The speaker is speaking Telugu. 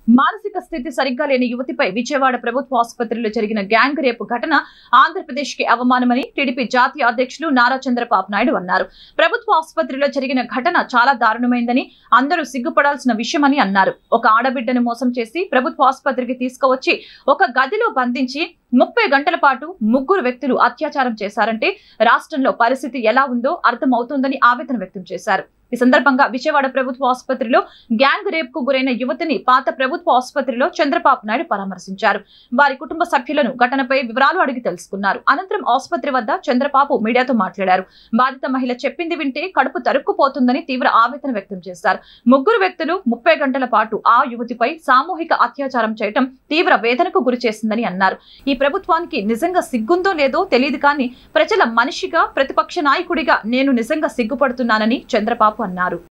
మానసిక స్థితి సరిగ్గా లేని యువతిపై విజయవాడ ప్రభుత్వ ఆసుపత్రిలో జరిగిన గ్యాంగ్ రేపు ఘటన ఆంధ్రప్రదేశ్ కి అవమానమని టీడీపీ జాతీయ అధ్యక్షులు నారా చంద్రబాబు నాయుడు అన్నారు ప్రభుత్వ ఆసుపత్రిలో జరిగిన ఘటన చాలా దారుణమైందని అందరూ సిగ్గుపడాల్సిన విషయమని అన్నారు ఒక ఆడబిడ్డను మోసం చేసి ప్రభుత్వ ఆసుపత్రికి తీసుకువచ్చి ఒక గదిలో బంధించి ముప్పై గంటల పాటు ముగ్గురు వ్యక్తులు అత్యాచారం చేశారంటే రాష్ట్రంలో పరిస్థితి ఎలా ఉందో అర్థమవుతోందని ఆవేదన వ్యక్తం చేశారు ఈ సందర్భంగా విజయవాడ ప్రభుత్వ ఆసుపత్రిలో గ్యాంగ్ రేప్ కు గురైన యువతిని పాత ప్రభుత్వ ఆసుపత్రిలో చంద్రబాబు నాయుడు పరామర్శించారు వారి కుటుంబ సభ్యులను ఘటనపై వివరాలు అడిగి తెలుసుకున్నారు అనంతరం ఆసుపత్రి వద్ద చంద్రబాబు మీడియాతో మాట్లాడారు బాధిత మహిళ చెప్పింది వింటే కడుపు తరుక్కుపోతుందని తీవ్ర ఆవేదన వ్యక్తం చేశారు ముగ్గురు వ్యక్తులు ముప్పై గంటల పాటు ఆ యువతిపై సామూహిక అత్యాచారం చేయటం తీవ్ర వేదనకు గురి చేసిందని అన్నారు ఈ ప్రభుత్వానికి నిజంగా సిగ్గుందో లేదో తెలియదు కానీ ప్రజల మనిషిగా ప్రతిపక్ష నాయకుడిగా నేను నిజంగా సిగ్గుపడుతున్నానని చంద్రబాబు అన్నారు